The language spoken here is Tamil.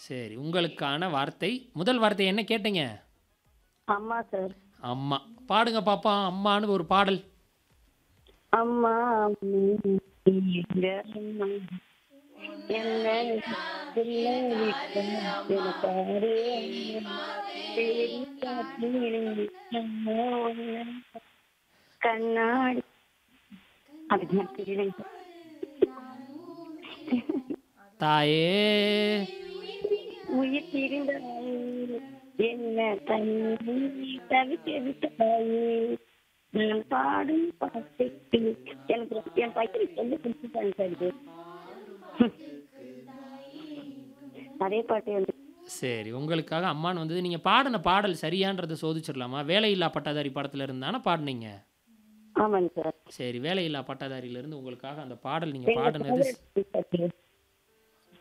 சரி உங்களுக்கான வார்த்தை முதல் வார்த்தை என்ன கேட்டீங்க அம்மா சார் அம்மா பாடுங்க பாப்பா அம்மான்னு ஒரு பாடல் அம்மா எங்க அம்மா? என்ன சொல்ல விட்ட எனக்காரு அம்மா. தேடி பார்த்தேன் அம்மா உன்னை. கண்ணாடி அதுக்கு நான் தெரியலைங்க தாயே உயிர் பிரிந்தாயே என்ன தண்ணி தவிக்க விட்டாயே நான் பாடும் பாட்டுக்கு எனக்கு என் பையன் சொல்லி கொடுத்துட்டாங்க சார் இது அதே பாட்டு வந்து சரி உங்களுக்காக அம்மான்னு வந்தது நீங்கள் பாடின பாடல் சரியான்றதை சோதிச்சிடலாமா வேலையில்லா பட்டாதாரி படத்தில் இருந்தானே பாடினீங்க ஆமாங்க சார் சரி வேலையில்லா பட்டாதாரியிலேருந்து உங்களுக்காக அந்த பாடல் நீங்கள் பாடினது எங்க